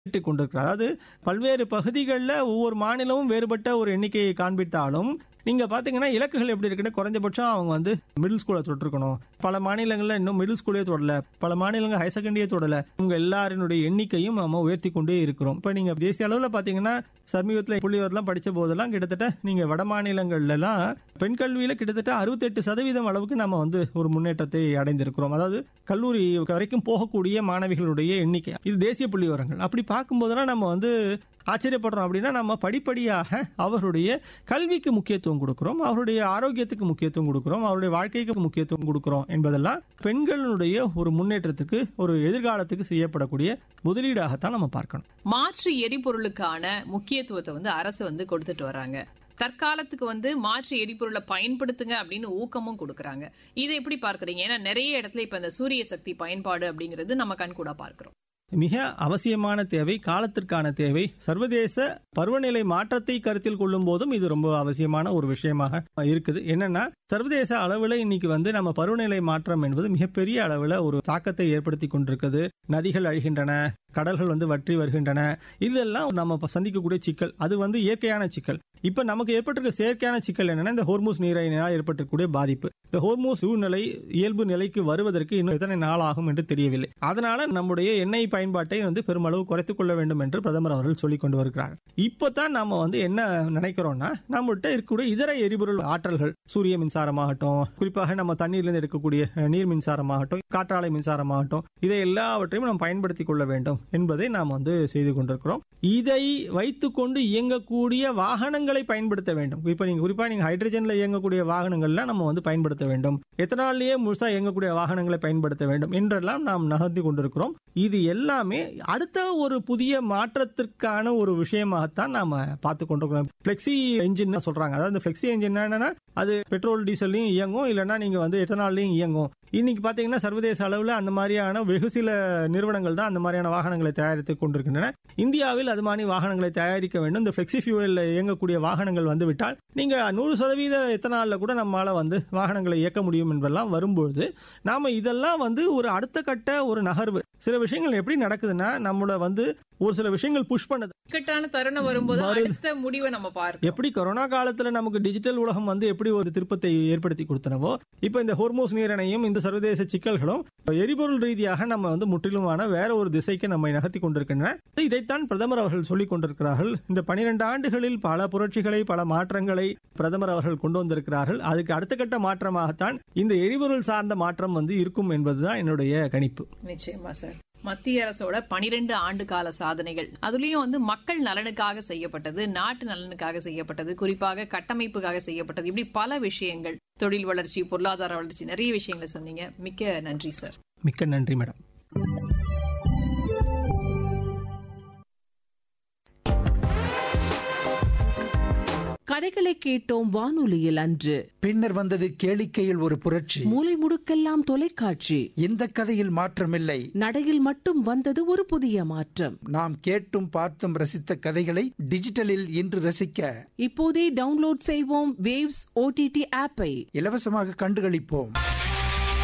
வெளியிட்டுக் கொண்டிருக்கிறார் அதாவது பல்வேறு பகுதிகளில் ஒவ்வொரு மாநிலமும் வேறுபட்ட ஒரு எண்ணிக்கையை காண்பித்தாலும் நீங்க பாத்தீங்கன்னா இலக்குகள் எப்படி இருக்குன்னு குறைஞ்சபட்சம் அவங்க வந்து மிடில் ஸ்கூலை தொட்டிருக்கணும் பல மாநிலங்கள்ல இன்னும் மிடில் ஸ்கூலே தொடல பல மாநிலங்கள் ஹையர் செகண்டரியே தொடல உங்க எல்லாரினுடைய எண்ணிக்கையும் நம்ம உயர்த்தி கொண்டே இருக்கிறோம் இப்ப நீங்க தேசிய அளவுல பாத்தீங்கன்னா சமீபத்தில் புள்ளிவரெல்லாம் படிச்ச போதெல்லாம் கிட்டத்தட்ட நீங்க வட மாநிலங்கள்ல எல்லாம் பெண் கல்வியில கிட்டத்தட்ட அறுபத்தெட்டு சதவீதம் அளவுக்கு நம்ம வந்து ஒரு முன்னேற்றத்தை அடைந்திருக்கிறோம் அதாவது கல்லூரி வரைக்கும் போகக்கூடிய மாணவிகளுடைய எண்ணிக்கை இது தேசிய புள்ளி விவரங்கள் அப்படி பார்க்கும்போதெல்லாம் நம்ம வந்து ஆச்சரியப்படுறோம் அப்படின்னா நம்ம படிப்படியாக அவருடைய கல்விக்கு முக்கியத்துவம் கொடுக்கிறோம் அவருடைய ஆரோக்கியத்துக்கு முக்கியத்துவம் கொடுக்கிறோம் அவருடைய வாழ்க்கைக்கு முக்கியத்துவம் கொடுக்கிறோம் என்பதெல்லாம் பெண்களுடைய ஒரு முன்னேற்றத்துக்கு ஒரு எதிர்காலத்துக்கு செய்யப்படக்கூடிய முதலீடாகத்தான் நம்ம பார்க்கணும் மாற்று எரிபொருளுக்கான முக்கியத்துவத்தை வந்து அரசு வந்து கொடுத்துட்டு வராங்க தற்காலத்துக்கு வந்து மாற்று எரிபொருளை பயன்படுத்துங்க அப்படின்னு ஊக்கமும் கொடுக்கறாங்க இதை எப்படி பார்க்கறீங்க ஏன்னா நிறைய இடத்துல இப்ப இந்த சூரிய சக்தி பயன்பாடு அப்படிங்கிறது நம்ம கண்கூடா பார்க்கிறோம் மிக அவசியமான தேவை காலத்திற்கான தேவை சர்வதேச பருவநிலை மாற்றத்தை கருத்தில் கொள்ளும் போதும் இது ரொம்ப அவசியமான ஒரு விஷயமாக இருக்குது என்னன்னா சர்வதேச அளவில் இன்னைக்கு வந்து நம்ம பருவநிலை மாற்றம் என்பது மிகப்பெரிய அளவில் ஒரு தாக்கத்தை ஏற்படுத்தி கொண்டிருக்கிறது நதிகள் அழிகின்றன கடல்கள் வந்து வற்றி வருகின்றன இதெல்லாம் நம்ம சந்திக்கக்கூடிய சிக்கல் அது வந்து இயற்கையான சிக்கல் இப்ப நமக்கு ஏற்பட்டிருக்க செயற்கையான சிக்கல் என்னன்னா இந்த ஹோர்மூஸ் நீரினால் ஏற்பட்டிருக்கக்கூடிய பாதிப்பு இந்த ஹோர்மூஸ் சூழ்நிலை இயல்பு நிலைக்கு வருவதற்கு இன்னும் எத்தனை நாள் ஆகும் என்று தெரியவில்லை அதனால நம்முடைய எண்ணெய் பயன்பாட்டை வந்து பெருமளவு குறைத்துக் கொள்ள வேண்டும் என்று பிரதமர் அவர்கள் சொல்லிக் கொண்டு வருகிறார் இப்பதான் நம்ம வந்து என்ன நினைக்கிறோம்னா நம்மகிட்ட இருக்கக்கூடிய இதர எரிபொருள் ஆற்றல்கள் சூரிய மின்சாரமாகட்டும் குறிப்பாக நம்ம தண்ணீர்லேருந்து எடுக்கக்கூடிய நீர் மின்சாரமாகட்டும் காற்றாலை மின்சாரமாகட்டும் இதை எல்லாவற்றையும் நாம் பயன்படுத்திக் கொள்ள வேண்டும் என்பதை நாம் வந்து செய்து கொண்டிருக்கிறோம் இதை வைத்துக்கொண்டு இயங்கக்கூடிய வாகனங்களை பயன்படுத்த வேண்டும் இப்ப நீங்க குறிப்பா நீங்க ஹைட்ரஜன்ல இயங்கக்கூடிய வாகனங்கள்லாம் நம்ம வந்து பயன்படுத்த வேண்டும் எத்தனாலேயே முழுசா இயங்கக்கூடிய வாகனங்களை பயன்படுத்த வேண்டும் என்றெல்லாம் நாம் நகர்த்தி கொண்டிருக்கிறோம் இது எல்லாமே அடுத்த ஒரு புதிய மாற்றத்திற்கான ஒரு விஷயமாகத்தான் நாம பார்த்து கொண்டிருக்கிறோம் பிளெக்சி என்ஜின் சொல்றாங்க அதாவது பிளெக்சி என்ஜின் என்னன்னா அது பெட்ரோல் டீசல்லையும் இயங்கும் இல்லைன்னா நீங்க வந்து எத்தனாலையும் இயங்கும் இன்னைக்கு பாத்தீங்கன்னா சர்வதேச அளவில் அந்த மாதிரியான வெகு சில நிறுவனங்கள் தான் அந்த மாதிரியான வாகனங்களை தயாரித்து கொண்டிருக்கின்றன இந்தியாவில் அது மாதிரி வாகனங்களை தயாரிக்க வேண்டும் இந்த பிளெக்சி ஃபியூவலில் இயங்கக்கூடிய வாகனங்கள் வந்துவிட்டால் நீங்க நூறு சதவீத எத்தனால கூட நம்மளால வந்து வாகனங்களை இயக்க முடியும் என்பதெல்லாம் வரும்போது நாம இதெல்லாம் வந்து ஒரு அடுத்த கட்ட ஒரு நகர்வு சில விஷயங்கள் எப்படி நடக்குதுன்னா நம்மள வந்து ஒரு சில விஷயங்கள் புஷ் பண்ணுது இக்கட்டான தருணம் வரும்போது அடுத்த முடிவை நம்ம பார்க்கணும் எப்படி கொரோனா காலத்துல நமக்கு டிஜிட்டல் உலகம் வந்து எப்படி ஒரு திருப்பத்தை ஏற்படுத்தி கொடுத்தனவோ இப்ப இந்த ஹோர்மோஸ் நீரணையும் இந்த சர்வதேச சிக்கல்களும் எரிபொருள் ரீதியாக நம்ம வந்து முற்றிலுமான வேற ஒரு திசைக்கு நம்மை நகர்த்தி கொண்டிருக்கின்றன இதைத்தான் பிரதமர் அவர்கள் சொல்லிக் கொண்டிருக்கிறார்கள் இந்த பனிரெண்டு ஆண்டுகளில் பல புரட்சிகளை பல மாற்றங்களை பிரதமர் அவர்கள் கொண்டு வந்திருக்கிறார்கள் அதுக்கு அடுத்த கட்ட மாற்றமாகத்தான் இந்த எரிபொருள் சார்ந்த மாற்றம் வந்து இருக்கும் என்பதுதான் என்னுடைய கணிப்பு நிச்சயமா சார் மத்திய அரசோட பனிரெண்டு ஆண்டு கால சாதனைகள் அதுலயும் வந்து மக்கள் நலனுக்காக செய்யப்பட்டது நாட்டு நலனுக்காக செய்யப்பட்டது குறிப்பாக கட்டமைப்புக்காக செய்யப்பட்டது இப்படி பல விஷயங்கள் தொழில் வளர்ச்சி பொருளாதார வளர்ச்சி நிறைய விஷயங்களை சொன்னீங்க மிக்க நன்றி சார் மிக்க நன்றி மேடம் கதைகளை கேட்டோம் வானொலியில் அன்று பின்னர் வந்தது கேளிக்கையில் ஒரு புரட்சி மூலை முடுக்கெல்லாம் தொலைக்காட்சி இந்த கதையில் மாற்றமில்லை நடையில் மட்டும் வந்தது ஒரு புதிய மாற்றம் நாம் கேட்டும் பார்த்தும் ரசித்த கதைகளை டிஜிட்டலில் இன்று ரசிக்க இப்போதே டவுன்லோட் செய்வோம் வேவ்ஸ் ஓடிடி ஆப்பை இலவசமாக கண்டுகளிப்போம்